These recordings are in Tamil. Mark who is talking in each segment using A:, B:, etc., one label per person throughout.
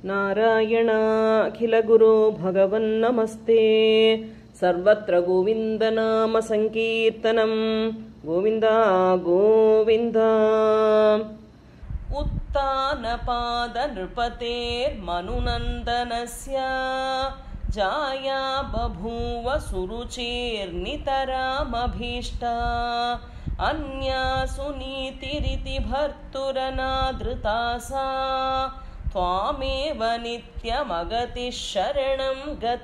A: नारायणाखिलगुरो भगवन्नमस्ते सर्वत्र गोविन्दनामसङ्कीर्तनं गोविन्द गोविन्द उत्तानपादनृपतेर्मनुनन्दनस्य जाया बभूव सुरुचेर्नितरामभीष्टा अन्या सुनीतिरिति भर्तुरनादृता सा त्वामेव नित्यमगतिः शरणं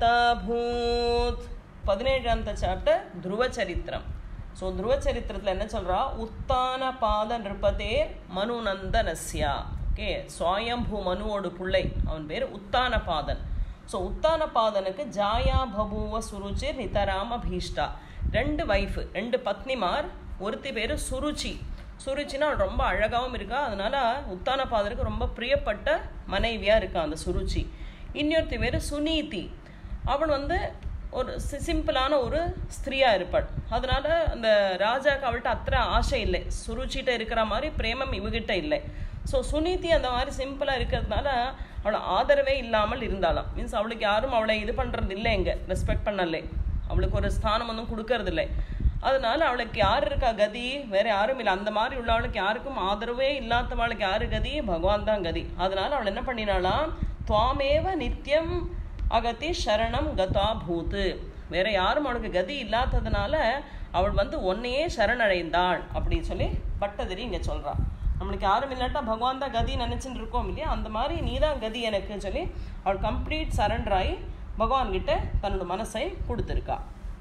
A: गताभूत् பதினேழாந்த சாப்டர் துருவ சரித்திரம் ஸோ துருவ சரித்திரத்தில் என்ன சொல்கிறா உத்தான பாத நிருப்பதேர் மனுநந்தனஸ்யா ஓகே சுவாயம்பூ மனுவோடு பிள்ளை அவன் பேர் உத்தான பாதன் ஸோ உத்தான பாதனுக்கு ஜாயா பபூவ சுருச்சிர் நிதராம பீஷ்டா ரெண்டு வைஃபு ரெண்டு பத்னிமார் ஒருத்தி பேர் சுருச்சி சுருச்சினா அவள் ரொம்ப அழகாகவும் இருக்கா அதனால உத்தான பாதனுக்கு ரொம்ப பிரியப்பட்ட மனைவியாக இருக்கா அந்த சுருச்சி இன்னொருத்தி பேர் சுனீதி அவன் வந்து ஒரு சி- சிம்பிளான ஒரு ஸ்திரீயாக இருப்பாள் அதனால அந்த ராஜாக்கு அவள்கிட்ட அத்தனை ஆசை இல்லை சுருச்சிட்ட இருக்கிற மாதிரி பிரேமம் இவகிட்ட இல்லை ஸோ சுனீதி அந்த மாதிரி சிம்பிளாக இருக்கிறதுனால அவளை ஆதரவே இல்லாமல் இருந்தாளாம் மீன்ஸ் அவளுக்கு யாரும் அவளை இது பண்ணுறது இல்லை இங்கே ரெஸ்பெக்ட் பண்ணலை அவளுக்கு ஒரு ஸ்தானம் ஒன்றும் கொடுக்கறது இல்லை அதனால அவளுக்கு யார் இருக்கா கதி வேற யாரும் இல்லை அந்த மாதிரி உள்ளவளுக்கு யாருக்கும் ஆதரவே இல்லாதவளுக்கு யாரு கதி பகவான் தான் கதி அதனால அவள் என்ன பண்ணினாலாம் துவாமேவ நித்தியம் அகதி சரணம் கதா பூத்து வேற யாரும் அவளுக்கு கதி இல்லாததுனால அவள் வந்து ஒன்னையே சரணடைந்தாள் அப்படின்னு சொல்லி பட்டதிரி இங்க சொல்றா நம்மளுக்கு யாரும் இல்லாட்டா பகவான் தான் கதி நினைச்சுட்டு இருக்கோம் இல்லையா அந்த மாதிரி நீ தான் கதி எனக்குன்னு சொல்லி அவள் கம்ப்ளீட் சரண்டர் ஆகி பகவான் கிட்ட தன்னோட மனசை கொடுத்துருக்கா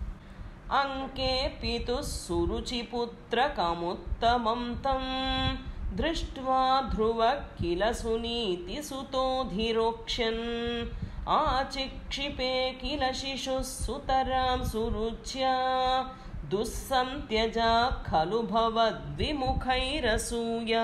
A: अङ्के पितुः सुरुचिपुत्रकमुत्तमं तं दृष्ट्वा ध्रुवः किल सुनीतिसुतोऽधिरोक्ष्यन् आचिक्षिपे किल शिशुः सुतरां सुरुच्या दुःसन्त्यजा खलु भवद्विमुखैरसूया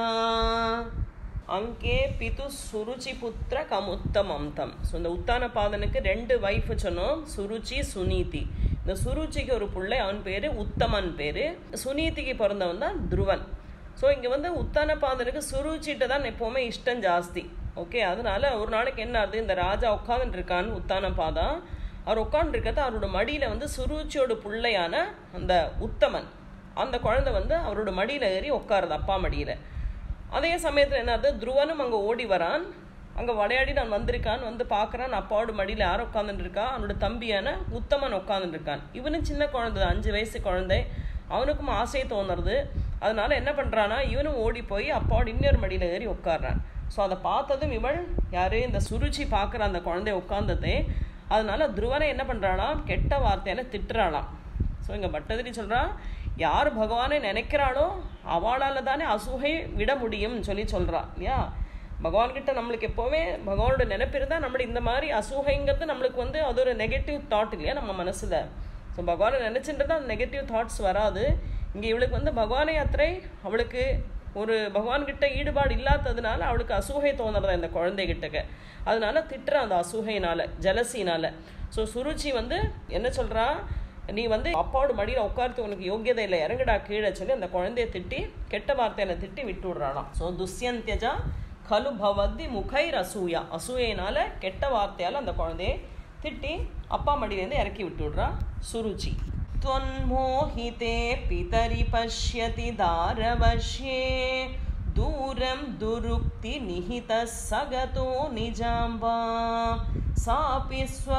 A: அங்கே பிது சுருச்சி புத்திர கமுத்தமம் தம் ஸோ இந்த உத்தான பாதனுக்கு ரெண்டு வைஃப் சொன்னோம் சுருச்சி சுனீதி இந்த சுருச்சிக்கு ஒரு பிள்ளை அவன் பேரு உத்தமன் பேரு சுனீதிக்கு பிறந்தவன் தான் துருவன் ஸோ இங்கே வந்து உத்தான பாதனுக்கு சுருச்சிட்ட தான் எப்போவுமே இஷ்டம் ஜாஸ்தி ஓகே அதனால ஒரு நாளைக்கு என்ன ஆகுது இந்த ராஜா உட்காந்துட்டு இருக்கான் உத்தான பாதா அவர் உட்காந்துருக்கிறது அவரோட மடியில் வந்து சுருச்சியோட பிள்ளையான அந்த உத்தமன் அந்த குழந்தை வந்து அவரோட மடியில் ஏறி உட்காருது அப்பா மடியில் அதே சமயத்தில் என்னது துருவனும் அங்கே ஓடி வரான் அங்கே விளையாடி நான் வந்திருக்கான் வந்து பார்க்குறான் அப்பாவோட மடியில் யார் உட்காந்துட்டு இருக்கா அவனோட தம்பியான உத்தமன் உட்காந்துட்டு இருக்கான் இவனும் சின்ன குழந்தை தான், அஞ்சு வயசு குழந்தை அவனுக்கும் ஆசை தோணுறது அதனால என்ன பண்ணுறானா இவனும் ஓடி போய் அப்பாவோட இன்னொரு மடியில் ஏறி உட்கார்றான் ஸோ அதை பார்த்ததும் இவள் யாரு இந்த சுருச்சி பார்க்குற அந்த குழந்தைய உட்கார்ந்ததே அதனால துருவனை என்ன பண்ணுறாளாம் கெட்ட வார்த்தையால திட்டுறாளாம் ஸோ இங்கே பட்டதிரி சொல்றா யார் பகவானை நினைக்கிறாளோ அவளால தானே அசூகை விட முடியும்னு சொல்லி சொல்றா இல்லையா பகவான்கிட்ட நம்மளுக்கு எப்போவுமே பகவானோட நினைப்பு இருந்தால் நம்மள இந்த மாதிரி அசூகைங்கிறது நம்மளுக்கு வந்து அது ஒரு நெகட்டிவ் தாட் இல்லையா நம்ம மனசுல ஸோ பகவானை நினச்சிட்டு தான் நெகட்டிவ் தாட்ஸ் வராது இங்கே இவளுக்கு வந்து பகவானை யாத்திரை அவளுக்கு ஒரு பகவான்கிட்ட ஈடுபாடு இல்லாததுனால அவளுக்கு அசூகை தோணுறதா இந்த குழந்தைகிட்டக்க அதனால திட்டுறா அந்த அசூகையினால ஜலசினால ஸோ சுருச்சி வந்து என்ன சொல்றா நீ வந்து அப்பாவோட மடியில் உட்கார்த்து உனக்கு யோகியதை இல்லை இறங்குடா கீழே சொல்லி அந்த குழந்தைய திட்டி கெட்ட வார்த்தையில திட்டி விட்டு விடுறாளாம் ஸோ துஷ்யந்தியஜா கலு பவதி முகைர் அசூயா அசூயினால கெட்ட வார்த்தையால அந்த குழந்தைய திட்டி அப்பா மடியிலேருந்து இறக்கி விட்டு விடுறா சுருச்சி त्वन्मोहिते पितरि पश्यति दारवश्ये दूरं दुरुक्तिनिहितः सगतो निजाम्बा सापि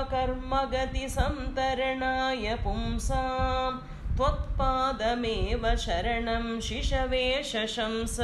A: स्वकर्मगतिसन्तरणाय पुंसां त्वत्पादमेव शरणं शिशवे शशंस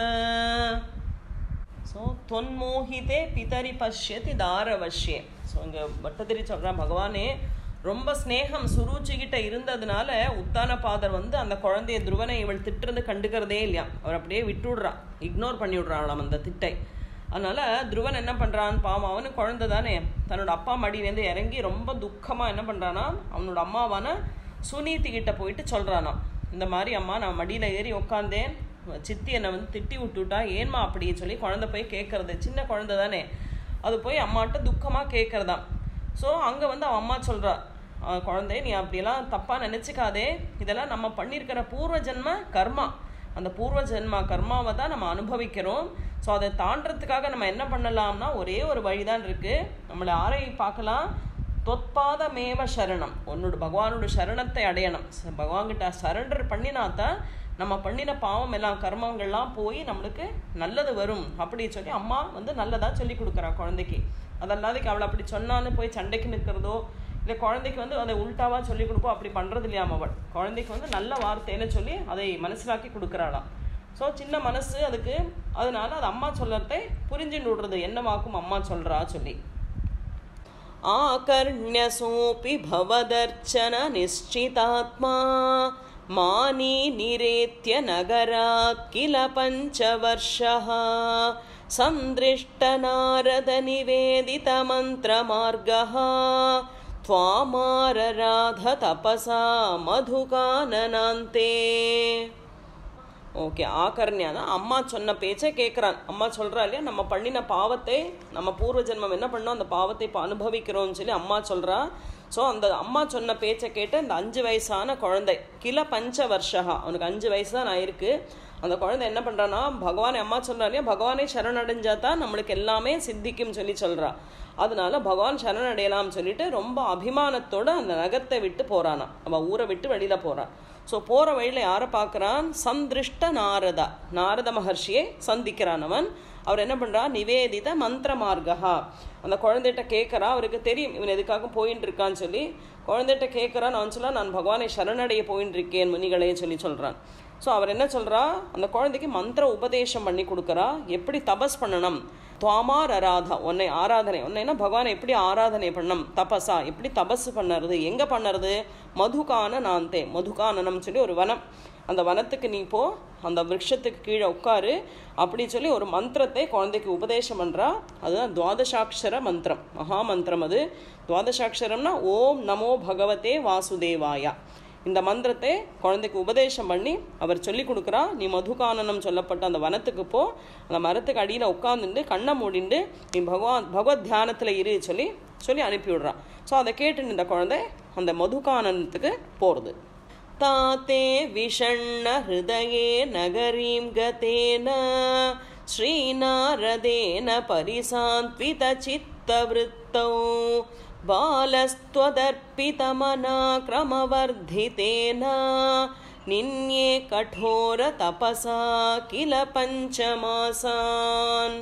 A: ஸோ தொன்மோகிதே பிதரி பஷ்யதி தாரவஷ்யே ஸோ இங்கே பட்டதிரி சொல்கிறான் பகவானே ரொம்ப ஸ்நேகம் சுருச்சிக்கிட்ட இருந்ததுனால உத்தான பாதர் வந்து அந்த குழந்தைய துருவனை இவள் திட்டுறது கண்டுக்கிறதே இல்லையா அவர் அப்படியே விட்டுடுறா இக்னோர் பண்ணி விடுறாளாம் அந்த திட்டை அதனால துருவன் என்ன பண்றான் பாவம் அவனு குழந்தை தானே தன்னோட அப்பா மடியிலேருந்து இறங்கி ரொம்ப துக்கமா என்ன பண்றானா அவனோட அம்மாவான சுனீதி கிட்ட போயிட்டு சொல்றானாம் இந்த மாதிரி அம்மா நான் மடியில ஏறி உட்காந்தேன் சித்தி என்னை வந்து திட்டி விட்டுட்டா ஏன்மா அப்படின்னு சொல்லி குழந்தை போய் கேட்கறது சின்ன குழந்தை தானே அது போய் அம்மாட்ட துக்கமாக கேட்கறதாம் ஸோ அங்கே வந்து அவன் அம்மா சொல்கிறா குழந்தை நீ அப்படியெல்லாம் தப்பாக நினச்சிக்காதே இதெல்லாம் நம்ம பண்ணியிருக்கிற பூர்வ ஜென்ம கர்மா அந்த பூர்வ ஜென்மா கர்மாவை தான் நம்ம அனுபவிக்கிறோம் ஸோ அதை தாண்டறதுக்காக நம்ம என்ன பண்ணலாம்னா ஒரே ஒரு வழிதான் இருக்கு நம்மளை ஆரை பார்க்கலாம் தொத்பாத மேவ சரணம் உன்னோட பகவானோட சரணத்தை அடையணும் ச- பகவான்கிட்ட சரண்டர் பண்ணினா தான் நம்ம பண்ணின பாவம் எல்லாம் கர்மங்கள்லாம் போய் நம்மளுக்கு நல்லது வரும் அப்படி சொல்லி அம்மா வந்து நல்லதா சொல்லி கொடுக்குறா குழந்தைக்கு அதல்லாதைக்கு அவளை அப்படி சொன்னான்னு போய் சண்டைக்கு நிற்கிறதோ இல்லை குழந்தைக்கு வந்து அதை உல்டாவா சொல்லி கொடுப்போம் அப்படி பண்றது இல்லையாம் அவள் குழந்தைக்கு வந்து நல்ல வார்த்தைன்னு சொல்லி அதை மனசிலாக்கி கொடுக்குறாளாம் ஸோ சின்ன மனசு அதுக்கு அதனால அது அம்மா சொல்லறதை புரிஞ்சுன்னு விடுறது என்னவாக்கும் அம்மா சொல்றா சொல்லி आकर्ण्यसोऽपि भवदर्चन निश्चितात्मा मानी निरेत्य नगरात् किल पञ्चवर्षः सन्दृष्टनारदनिवेदितमन्त्रमार्गः त्वामारराध तपसा मधुकाननान्ते ஓகே ஆகர்ணியானா அம்மா சொன்ன பேச்சை கேட்குறான் அம்மா சொல்றா இல்லையா நம்ம பண்ணின பாவத்தை நம்ம பூர்வ ஜென்மம் என்ன பண்ணோம் அந்த பாவத்தை இப்போ அனுபவிக்கிறோம்னு சொல்லி அம்மா சொல்றா ஸோ அந்த அம்மா சொன்ன பேச்சை கேட்டு அந்த அஞ்சு வயசான குழந்தை கில பஞ்ச வருஷகா அவனுக்கு அஞ்சு வயசு தான் ஆயிருக்கு அந்த குழந்தை என்ன பண்றானா பகவானை அம்மா சொல்றா இல்லையா பகவானே சரணடைஞ்சா தான் நம்மளுக்கு எல்லாமே சித்திக்கும் சொல்லி சொல்றா அதனால பகவான் சரணடையலாம்னு சொல்லிட்டு ரொம்ப அபிமானத்தோட அந்த நகத்தை விட்டு போறானா அவன் ஊரை விட்டு வெளியில போறான் ஸோ போற வழியில யாரை பார்க்கறான் சந்திருஷ்ட நாரதா நாரத மகர்ஷியை சந்திக்கிறான் அவன் அவர் என்ன பண்றான் நிவேதித மந்திர மார்கா அந்த குழந்தைகிட்ட கேட்கறா அவருக்கு தெரியும் இவன் எதுக்காக போயின்னு இருக்கான்னு சொல்லி குழந்தைகிட்ட கேட்கறான் அவன் சொல்ல நான் பகவானை சரணடைய போயின்னு இருக்கேன் முனிகளே சொல்லி சொல்றான் ஸோ அவர் என்ன சொல்றா அந்த குழந்தைக்கு மந்திர உபதேசம் பண்ணி கொடுக்கறா எப்படி தபஸ் பண்ணணும் துவாமார் அராதா உன்னை ஆராதனை உன்னைனா பகவானை எப்படி ஆராதனை பண்ணணும் தபஸா எப்படி தபஸ் பண்ணுறது எங்கே பண்ணுறது மதுகான நாந்தே மதுகானனம் சொல்லி ஒரு வனம் அந்த வனத்துக்கு நீ போ அந்த விருட்சத்துக்கு கீழே உட்காரு அப்படி சொல்லி ஒரு மந்திரத்தை குழந்தைக்கு உபதேசம் பண்ணுறா அதுதான் துவாதசாட்சர மந்திரம் மகா மந்திரம் அது துவாதசாட்சரம்னா ஓம் நமோ பகவதே வாசுதேவாயா இந்த மந்திரத்தை குழந்தைக்கு உபதேசம் பண்ணி அவர் சொல்லி கொடுக்குறா நீ மதுகானனம் சொல்லப்பட்ட அந்த வனத்துக்கு போ அந்த மரத்துக்கு அடியில் உட்காந்துட்டு கண்ணை மூடிண்டு நீ பகவான் பகவத் தியானத்தில் இரு சொல்லி சொல்லி அனுப்பி விடுறான் ஸோ அதை கேட்டு இந்த குழந்தை அந்த மதுகானனத்துக்கு போகிறது ताते विषण्णहृदये नगरीं गतेन श्रीनारदेन परिसान्त्वितचित्तवृत्तौ बालस्त्वदर्पितमनाक्रमवर्धितेन निन्ये कठोरतपसा किल पञ्चमासान्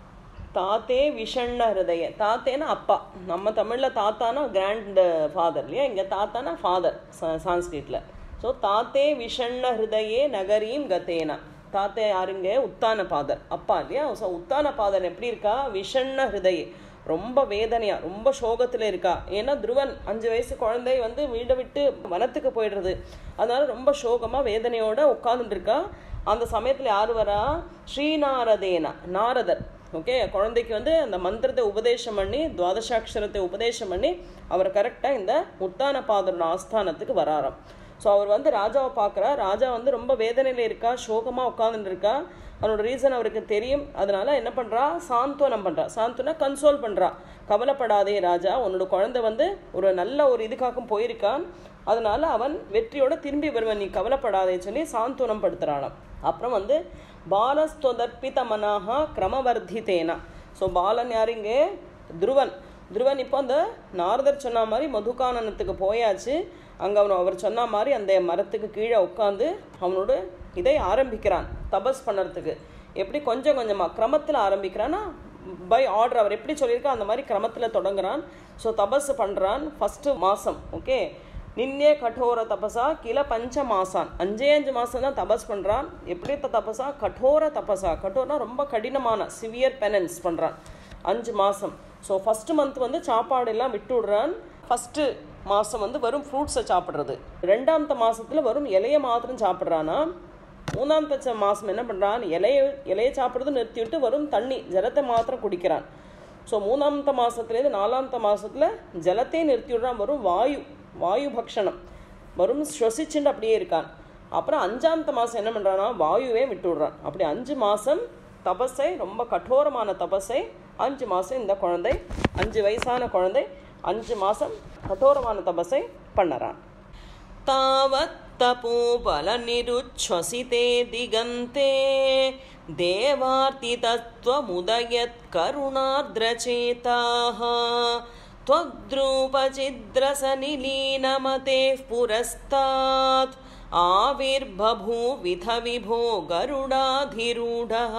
A: தாத்தே விஷண்ண ஹிருதய தாத்தேனா அப்பா நம்ம தமிழில் தாத்தானா கிராண்ட் ஃபாதர் இல்லையா இங்கே தாத்தானா ஃபாதர் சான்ஸ்கிரிட்டில் ஸோ தாத்தே விஷண்ண ஹிருதயே நகரீம் கத்தேனா தாத்தே யாருங்க உத்தான பாதர் அப்பா இல்லையா ஸோ உத்தான பாதர் எப்படி இருக்கா விஷண்ண ஹிருதயே ரொம்ப வேதனையா ரொம்ப சோகத்துல இருக்கா ஏன்னா துருவன் அஞ்சு வயசு குழந்தை வந்து வீடை விட்டு வனத்துக்கு போயிடுறது அதனால ரொம்ப சோகமா வேதனையோட உட்கார்ந்துட்டு இருக்கா அந்த சமயத்துல யார் வரா ஸ்ரீநாரதேனா நாரதர் ஓகே குழந்தைக்கு வந்து அந்த மந்திரத்தை உபதேசம் பண்ணி துவாதசாட்சரத்தை உபதேசம் பண்ணி அவர் கரெக்டாக இந்த முத்தான பாதரோட ஆஸ்தானத்துக்கு வராராம் ஸோ அவர் வந்து ராஜாவை பார்க்குறா ராஜா வந்து ரொம்ப வேதனையில் இருக்கா சோகமாக உட்காந்துட்டு இருக்கா அவனோட ரீசன் அவருக்கு தெரியும் அதனால என்ன பண்ணுறா சாந்தோனம் பண்ணுறா சாந்தோனா கன்சோல் பண்ணுறா கவலைப்படாதே ராஜா உன்னோட குழந்தை வந்து ஒரு நல்ல ஒரு இதுக்காக போயிருக்கான் அதனால அவன் வெற்றியோட திரும்பி வருவன் நீ கவலைப்படாதே சொல்லி சாந்தோனம் படுத்துறானாம் அப்புறம் வந்து பாலஸ்தொதர்ப்பித மனாக கிரமவர்த்தித்தேனா ஸோ பாலன் யாருங்க துருவன் துருவன் இப்போ அந்த நாரதர் சொன்ன மாதிரி மதுகானனத்துக்கு போயாச்சு அங்கே அவன் அவர் சொன்ன மாதிரி அந்த மரத்துக்கு கீழே உட்காந்து அவனோட இதை ஆரம்பிக்கிறான் தபஸ் பண்ணுறதுக்கு எப்படி கொஞ்சம் கொஞ்சமாக கிரமத்தில் ஆரம்பிக்கிறான்னா பை ஆர்டர் அவர் எப்படி சொல்லியிருக்கா அந்த மாதிரி கிரமத்தில் தொடங்குறான் ஸோ தபஸ் பண்ணுறான் ஃபஸ்ட்டு மாதம் ஓகே நின்னே கठोर தபசா கில பஞ்ச மாசான் அஞ்சே அஞ்சு மாதம் தான் தபஸ் பண்ணுறான் எப்படி தபசா கठोर தபசா கठोरனா ரொம்ப கடினமான சிவியர் பெனன்ஸ் பண்ணுறான் அஞ்சு மாதம் ஸோ ஃபஸ்ட்டு மந்த் வந்து சாப்பாடு எல்லாம் விட்டு விடுறான் ஃபஸ்ட்டு மாதம் வந்து வெறும் ஃப்ரூட்ஸை சாப்பிட்றது ரெண்டாமத்த மாதத்தில் வெறும் இலையை மாத்திரம் சாப்பிட்றானா மூணாம் தச்ச மாதம் என்ன பண்ணுறான் இலைய இலையை சாப்பிட்றது நிறுத்திவிட்டு வெறும் தண்ணி ஜலத்தை மாத்திரம் குடிக்கிறான் ஸோ மூணாமத்த மாதத்துலேருந்து நாலாமத்த மாதத்தில் ஜலத்தையும் நிறுத்தி விடுறான் வெறும் வாயு வாயு பக்ஷணம் வரும் ஸ்வசிச்சுட்டு அப்படியே இருக்கான் அப்புறம் அஞ்சாமத்த மாதம் என்ன பண்ணுறான்னா வாயுவே விட்டு விடுறான் அப்படி அஞ்சு மாதம் தபஸை ரொம்ப கठोरமான தபஸை அஞ்சு மாதம் இந்த குழந்தை அஞ்சு வயசான குழந்தை அஞ்சு மாதம் கठोरமான தபஸை பண்ணறான்
B: तावत्
A: तावत्तपोबलनिरुच्छ्वसिते दिगन्ते देवार्तितत्त्वमुदयत्करुणार्द्रचेताः त्वद्रूपचिद्रसनिलीनमतेः पुरस्तात् आविर्बभूविध विभो गरुडाधिरूढः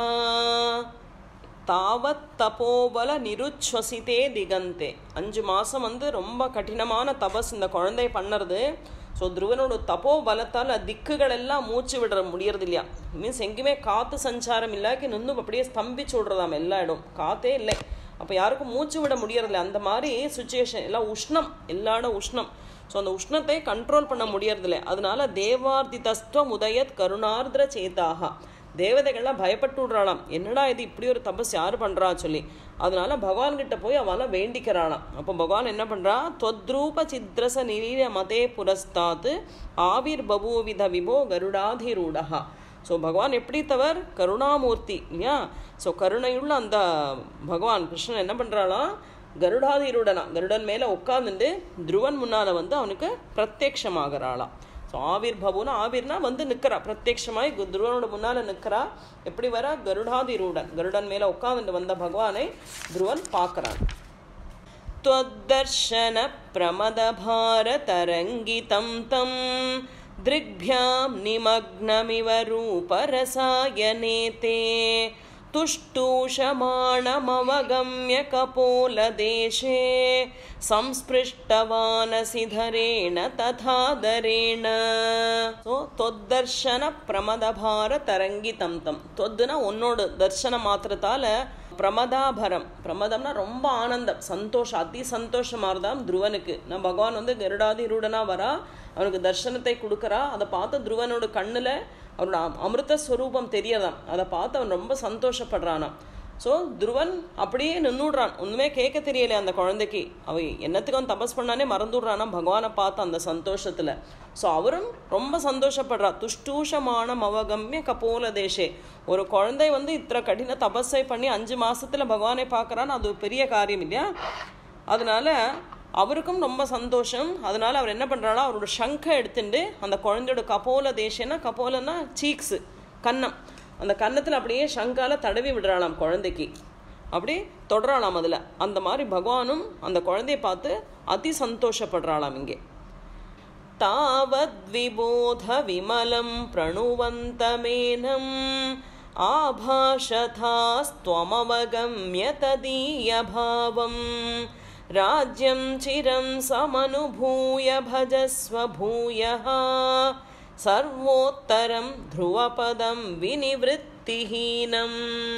A: தாவத் தபோபல நிருச்வசித்தே திகந்தே அஞ்சு மாதம் வந்து ரொம்ப கடினமான தபஸ் இந்த குழந்தை பண்ணுறது ஸோ துருவனோட தபோ பலத்தால் திக்குகள் எல்லாம் மூச்சு விட முடியறது இல்லையா மீன்ஸ் எங்கேயுமே காற்று சஞ்சாரம் இல்லாக்கி நின்று அப்படியே ஸ்தம்பிச்சு விடுறதாம் எல்லா இடம் காற்றே இல்லை அப்போ யாருக்கும் மூச்சு விட முடியறதில்ல அந்த மாதிரி சுச்சுவேஷன் எல்லாம் உஷ்ணம் எல்லா இடம் உஷ்ணம் ஸோ அந்த உஷ்ணத்தை கண்ட்ரோல் பண்ண முடியறதில்ல அதனால தேவார்த்தி தஸ்துவம் உதயத் கருணார்திர சேதாக தேவதைகள்லாம் பயப்பட்டு விடுறாளாம் என்னடா இது இப்படி ஒரு தபஸ் யார் பண்ணுறா சொல்லி அதனால பகவான்கிட்ட போய் அவெல்லாம் வேண்டிக்கிறாளாம் அப்போ பகவான் என்ன பண்ணுறா தொத்ரூப சித்ரச நிரீர மதே புரஸ்தாத்து ஆவிர் பபூவித விபோ கருடாதிரூடகா ஸோ பகவான் எப்படி தவர் கருணாமூர்த்தி இல்லையா ஸோ கருணையுள்ள அந்த பகவான் கிருஷ்ணன் என்ன பண்ணுறாளாம் கருடாதிருடனா கருடன் மேலே உட்காந்துட்டு துருவன் முன்னால் வந்து அவனுக்கு பிரத்யக்ஷமாகறாளாம் ஸோ ஆவிர் பபுனா ஆவிர்னா வந்து நிற்கிறா பிரத்யக்ஷமாய் துருவனோட முன்னால் நிற்கிறா எப்படி வர கருடாதிரூடன் கருடன் மேலே உட்காந்துட்டு வந்த பகவானை துருவன் பார்க்குறான் त्वद्दर्शन प्रमदभारतरङ्गितं तं दृग्भ्यां निमग्नमिव रूपरसायने ते तुष्टूषमाणमवगम्य कपोलदेशे संस्पृष्टवानसिधरेण तथादरेण ஸோ தொத்தர்ஷன பிரமதபார தரங்கி தம் தம் தொத்துனா உன்னோட தர்ஷன மாத்திரத்தால பிரமதாபரம் பிரமதம்னா ரொம்ப ஆனந்தம் சந்தோஷம் அதி சந்தோஷமா இருந்தாம் துருவனுக்கு நான் பகவான் வந்து கருடாதிரூடனா வரா அவனுக்கு தர்சனத்தை கொடுக்குறா அதை பார்த்து துருவனோட கண்ணுல அவனோட அமிர்த ஸ்வரூபம் தெரியதாம் அதை பார்த்து அவன் ரொம்ப சந்தோஷப்படுறானாம் ஸோ துருவன் அப்படியே நின்றுடுறான் ஒன்றுமே கேட்க தெரியல அந்த குழந்தைக்கு அவ என்னத்துக்கு அவன் தபஸ் பண்ணானே மறந்துடுறானா பகவானை பார்த்து அந்த சந்தோஷத்தில் ஸோ அவரும் ரொம்ப சந்தோஷப்படுறா துஷ்டூஷமான மவகம்ய கபோல தேசே ஒரு குழந்தை வந்து இத்தனை கடின தபஸை பண்ணி அஞ்சு மாசத்துல பகவானை பார்க்குறான்னு அது ஒரு பெரிய காரியம் இல்லையா அதனால அவருக்கும் ரொம்ப சந்தோஷம் அதனால அவர் என்ன பண்ணுறாரோ அவரோட சங்கை எடுத்துட்டு அந்த குழந்தையோட கபோல தேசம்னா கபோலன்னா சீக்ஸு கன்னம் அந்த கன்னத்தில் அப்படியே சங்கால தடவி விடுறாளாம் குழந்தைக்கு அப்படி தொடராளாம் அதில் அந்த மாதிரி பகவானும் அந்த குழந்தைய பார்த்து அதி சந்தோஷப்படுறாளாம் இங்கே तावद्विबोध विमलं प्रणुवन्तमेनम् आभाषथास्त्वमवगम्य तदीयभावं राज्यं चिरं समनुभूय भजस्व भूयः सर्वोत्तरं ध्रुवपदं विनिवृत्तिहीनम्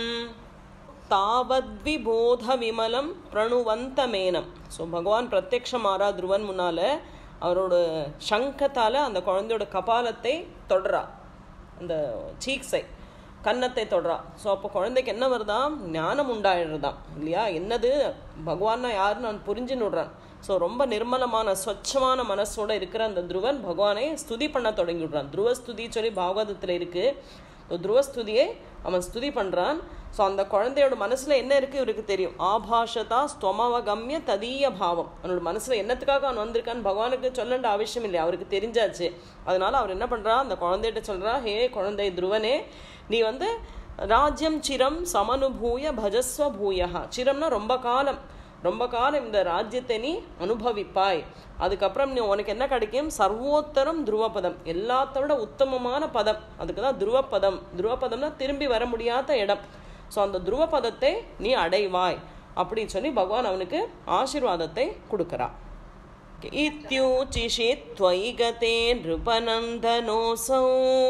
A: தாவத்விபோத விமலம் பிரணுவந்தமேனம் ஸோ பகவான் பிரத்யக்ஷமாரா துருவன் முன்னால அவரோட சங்கத்தால் அந்த குழந்தையோட கபாலத்தை தொடரா அந்த சீக்ஸை கன்னத்தை தொடரா ஸோ அப்போ குழந்தைக்கு என்ன வருதாம் ஞானம் உண்டாயிடுறதாம் இல்லையா என்னது பகவான்னா யாருன்னு நான் புரிஞ்சுன்னு விடுறான் ஸோ ரொம்ப நிர்மலமான ஸ்வச்சமான மனசோட இருக்கிற அந்த துருவன் பகவானை ஸ்துதி பண்ண தொடங்கி விடுறான் துருவ ஸ்துதி சொல்லி பாகவதத்தில் இருக்குது ஸோ துருவஸ்துதியை அவன் ஸ்துதி பண்ணுறான் ஸோ அந்த குழந்தையோட மனசில் என்ன இருக்குது இவருக்கு தெரியும் ஆபாஷதா ஸ்வமவகம்ய ததீய பாவம் அவனோட மனசில் என்னத்துக்காக அவன் வந்திருக்கான்னு பகவானுக்கு சொல்லண்ட அவசியம் இல்லை அவருக்கு தெரிஞ்சாச்சு அதனால அவர் என்ன பண்ணுறா அந்த குழந்தைகிட்ட சொல்கிறா ஹே குழந்தை துருவனே நீ வந்து ராஜ்யம் சிரம் சமனுபூய பஜஸ்வ பூயகா சிரம்னா ரொம்ப காலம் ரொம்ப காலம் இந்த ராஜ்யத்தை நீ அனுபவிப்பாய் அதுக்கப்புறம் நீ உனக்கு என்ன கிடைக்கும் சர்வோத்தரம் துருவபதம் எல்லாத்தோட உத்தமமான பதம் அதுக்கு தான் துருவபதம் துருவபதம்னா திரும்பி வர முடியாத இடம் ஸோ அந்த துருவபதத்தை நீ அடைவாய் அப்படின்னு சொல்லி பகவான் அவனுக்கு ஆசீர்வாதத்தை கொடுக்குறா इत्यूचिषि त्वयि गते नृपनन्दनोऽसौ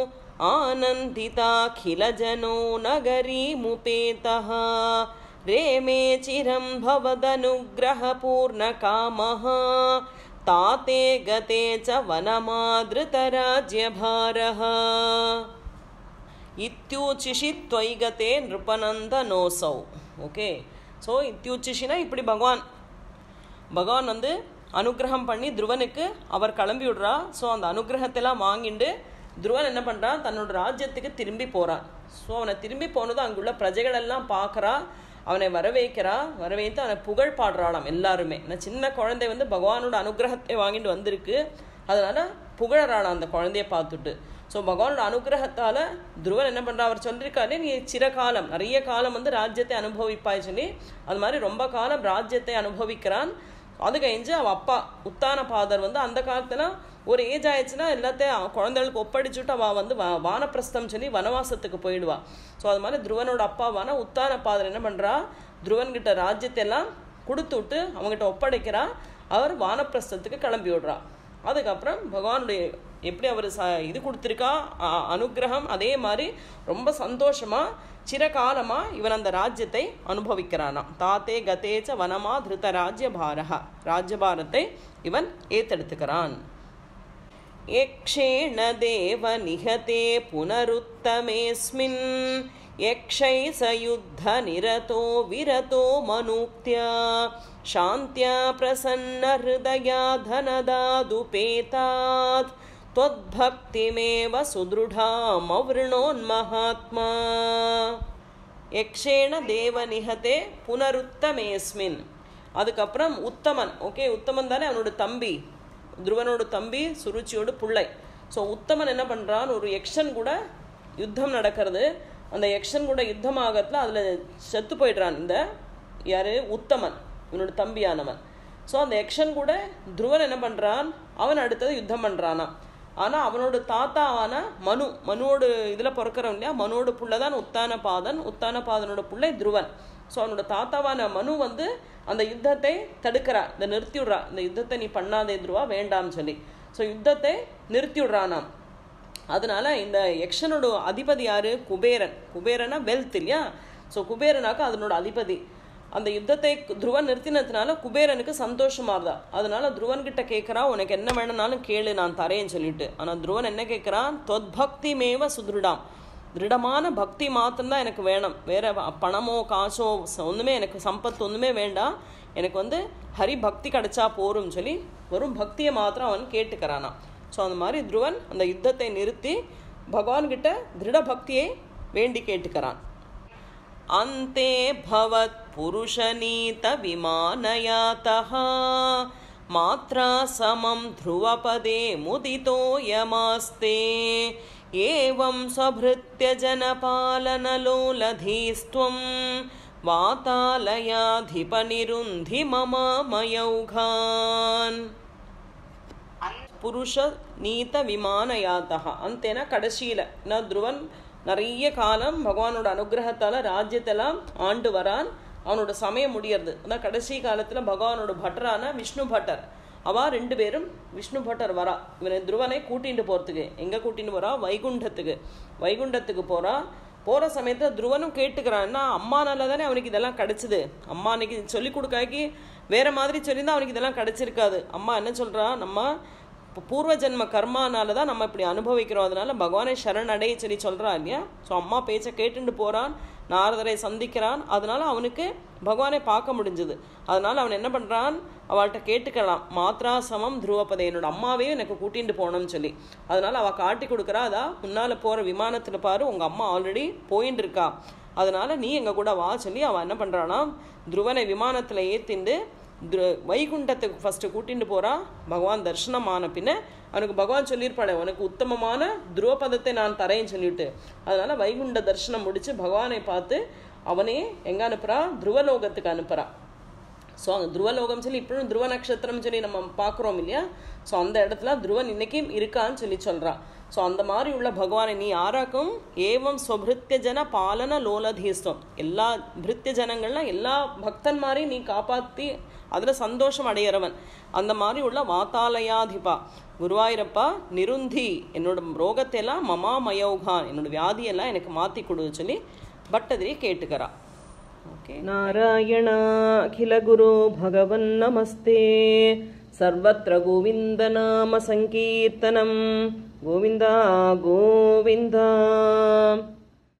A: आनन्दिताखिलजनो नगरीमुपेतः रेमे चिरं भवदनुग्रहपूर्णकामः ताते गते च वनमादृतराज्यभारः இத்யூச்சிஷி துவைகத்தே நிருபனந்த நோசௌ ஓகே ஸோ இத்யூச்சிஷினா இப்படி பகவான் பகவான் வந்து அனுகிரகம் பண்ணி துருவனுக்கு அவர் கிளம்பி விடுறா ஸோ அந்த அனுகிரகத்தெல்லாம் வாங்கிட்டு துருவன் என்ன பண்ணுறான் தன்னோட ராஜ்யத்துக்கு திரும்பி போகிறான் ஸோ அவனை திரும்பி போனதும் அங்குள்ள பிரஜைகள் எல்லாம் பார்க்குறா அவனை வரவேற்கிறா வரவேற்று அவனை புகழ் பாடுறாளாம் எல்லாருமே நான் சின்ன குழந்தை வந்து பகவானோட அனுகிரகத்தை வாங்கிட்டு வந்திருக்கு அதனால புகழறான் அந்த குழந்தைய பார்த்துட்டு ஸோ பகவானோட அனுகிரகத்தால துருவன் என்ன பண்றா அவர் சொல்லியிருக்காரு நீ சிறகாலம் நிறைய காலம் வந்து ராஜ்யத்தை அனுபவிப்பாய் சொல்லி அது மாதிரி ரொம்ப காலம் ராஜ்யத்தை அனுபவிக்கிறான் அது கழிஞ்சு அவ அப்பா உத்தான பாதர் வந்து அந்த காலத்துல ஒரு ஏஜ் ஆயிடுச்சுன்னா எல்லாத்தையும் அவ குழந்தைகளுக்கு ஒப்படைச்சுட்டு அவ வந்து வா- வானப்பிரஸ்தம் சொல்லி வனவாசத்துக்கு போயிடுவா ஸோ அது மாதிரி துருவனோட அப்பாவான உத்தான பாதர் என்ன பண்றா துருவன் கிட்ட ராஜ்யத்தை எல்லாம் கொடுத்து விட்டு அவங்ககிட்ட ஒப்படைக்கிறா அவர் வானப்பிரஸ்தத்துக்கு கிளம்பி விடுறா அதுக்கப்புறம் பகவானுடைய எப்படி அவர் ச இது கொடுத்துருக்கா அ- அனுக்கிரகம் அதே மாதிரி ரொம்ப சந்தோஷமா சிறகாலமா இவன் அந்த ராஜ்யத்தை அனுபவிக்கிறானாம் தாத்தே கதேச்ச வனமா திருத ராஜ்ய பாரஹ ராஜ்யபாரத்தை இவன் ஏத்தெடுத்துக்கிறான் यक्षेण देव निहते पुनरुत्तमेऽस्मिन् यक्षै स युद्धनिरतो विरतो मनुक्त्या शान्त्या प्रसन्नहृदया धनदादुपेतात् त्वद्भक्तिमेव सुदृढामवृणोन्महात्मा யக்ஷேண தேவ நிகதே புனருத்தமேஸ்மின் அதுக்கப்புறம் உத்தமன் ஓகே உத்தமன் தானே அவனோட தம்பி துருவனோட தம்பி சுருச்சியோட புள்ளை ஸோ உத்தமன் என்ன பண்றான் ஒரு யக்ஷன் கூட யுத்தம் நடக்கிறது அந்த யக்ஷன் கூட யுத்தம் ஆகத்துல அதுல செத்து போயிடுறான் இந்த யாரு உத்தமன் இவனோட தம்பியானவன் ஸோ அந்த யக்ஷன் கூட துருவன் என்ன பண்றான் அவன் அடுத்தது யுத்தம் பண்றானா ஆனா அவனோட தாத்தாவான மனு மனுவோட இதுல பிறக்கிறவன் இல்லையா மனுவோட புள்ள தான் உத்தான பாதன் உத்தான பாதனோட புள்ளை துருவன் ஸோ அவனோட தாத்தாவான மனு வந்து அந்த யுத்தத்தை தடுக்கிறா இந்த நிறுத்தி விடுறா இந்த யுத்தத்தை நீ பண்ணாதே துருவா வேண்டாம்னு சொல்லி ஸோ யுத்தத்தை நிறுத்தி விடுறானாம் அதனால இந்த யக்ஷனோட அதிபதி யாரு குபேரன் குபேரனா வெல்த் இல்லையா ஸோ குபேரனாக்க அதனோட அதிபதி அந்த யுத்தத்தை துருவன் நிறுத்தினதுனால குபேரனுக்கு சந்தோஷமா இருந்தா அதனால துருவன் கிட்ட கேட்கறா உனக்கு என்ன வேணும்னாலும் கேளு நான் தரேன்னு சொல்லிட்டு ஆனா துருவன் என்ன கேட்கறான் தொத்பக்தி மேவ சுதுருடாம் திருடமான பக்தி மாத்திரம்தான் எனக்கு வேணும் வேற வ- பணமோ காசோ ச- ஒண்ணுமே எனக்கு சம்பத்து ஒண்ணுமே வேண்டாம் எனக்கு வந்து ஹரி பக்தி கிடைச்சா போரும்னு சொல்லி வெறும் பக்தியை மாத்திரம் அவன் கேட்டுக்கிறானா ஸோ அந்த மாதிரி துருவன் அந்த யுத்தத்தை நிறுத்தி பகவான் கிட்ட திருட பக்தியை வேண்டி கேட்டுக்கிறான் अन्ते भवत्पुरुषनीतविमानयातः मात्रा समं ध्रुवपदे मुदितो यमास्ते एवं स्वभृत्य जनपालनलोलधीस्त्वं वातालयाधिपनिरुन्धि मम मयौघान् புருஷ நீத விமான யாத்தகா அந்தேனா கடைசியில நான் துருவன் நிறைய காலம் பகவானோட அனுகிரகத்தால ராஜ்யத்தெல்லாம் ஆண்டு வரான் அவனோட சமயம் முடியறது அதான் கடைசி காலத்துல பகவானோட பட்டரான விஷ்ணு பட்டர் அவ ரெண்டு பேரும் விஷ்ணு பட்டர் வரா இவனை துருவனை கூட்டிட்டு போறதுக்கு எங்க கூட்டிட்டு போறா வைகுண்டத்துக்கு வைகுண்டத்துக்கு போறா போற சமயத்துல துருவனும் கேட்டுக்கிறான் என்ன அம்மானால தானே அவனுக்கு இதெல்லாம் கிடைச்சது அம்மா அன்னைக்கு சொல்லி கொடுக்காக்கி வேற மாதிரி சொல்லியிருந்தா அவனுக்கு இதெல்லாம் கிடைச்சிருக்காது அம்மா என்ன சொல்றா நம்ம இப்போ பூர்வ ஜென்ம கர்மானால தான் நம்ம இப்படி அனுபவிக்கிறோம் அதனால பகவானை சரண் அடைய சொல்லி சொல்றா இல்லையா ஸோ அம்மா பேச்சை கேட்டுட்டு போறான் நாரதரை சந்திக்கிறான் அதனால அவனுக்கு பகவானை பார்க்க முடிஞ்சது அதனால அவன் என்ன பண்றான் அவள்கிட்ட கேட்டுக்கலாம் மாத்ரா சமம் துருவபதை என்னோட அம்மாவே எனக்கு கூட்டிட்டு போகணும்னு சொல்லி அதனால அவ காட்டி கொடுக்குறா அதா முன்னால போற விமானத்துல பாரு உங்க அம்மா ஆல்ரெடி போயின்னு இருக்கா அதனால நீ எங்க கூட வா சொல்லி அவன் என்ன பண்றானா துருவனை விமானத்துல ஏத்திண்டு துரு- வைகுண்டத்துக்கு ஃபர்ஸ்ட் கூட்டிட்டு போறா பகவான் தரிசனம் ஆன பின்ன அவனுக்கு பகவான் சொல்லியிருப்பாடே உனக்கு உத்தமமான துருவபதத்தை நான் தரேன்னு சொல்லிட்டு அதனால வைகுண்ட தரிசனம் முடிச்சு பகவானை பார்த்து அவனே எங்க அனுப்புறா துருவலோகத்துக்கு அனுப்புறா ஸோ அங்கே துருவலோகம் சொல்லி இப்பவும் துருவ நட்சத்திரம் சொல்லி நம்ம பார்க்குறோம் இல்லையா ஸோ அந்த இடத்துல துருவன் இன்னைக்கும் இருக்கான்னு சொல்லி சொல்றா ஸோ அந்த மாதிரி உள்ள பகவானை நீ யாராக்கும் ஏவம் ஸ்வபிருத்திய ஜன பாலன லோலதீஸ்வம் எல்லா பிருத்திய ஜனங்கள்லாம் எல்லா பக்தன்மாரையும் நீ காப்பாத்தி அதுல சந்தோஷம் அடையிறவன் அந்த மாதிரி உள்ள வாத்தாலயாதிபா குருவாயிரப்பா நிருந்தி என்னோட ரோகத்தை எல்லாம் மமா மயோகான் என்னோட வியாதியெல்லாம் எனக்கு மாத்தி கொடு சொல்லி பட்டதிரி கேட்டுக்கிறா ஓகே நாராயண அகில குரு பகவன் நமஸ்தே சர்வத்திர கோவிந்த நாம சங்கீர்த்தனம் கோவிந்தா கோவிந்தா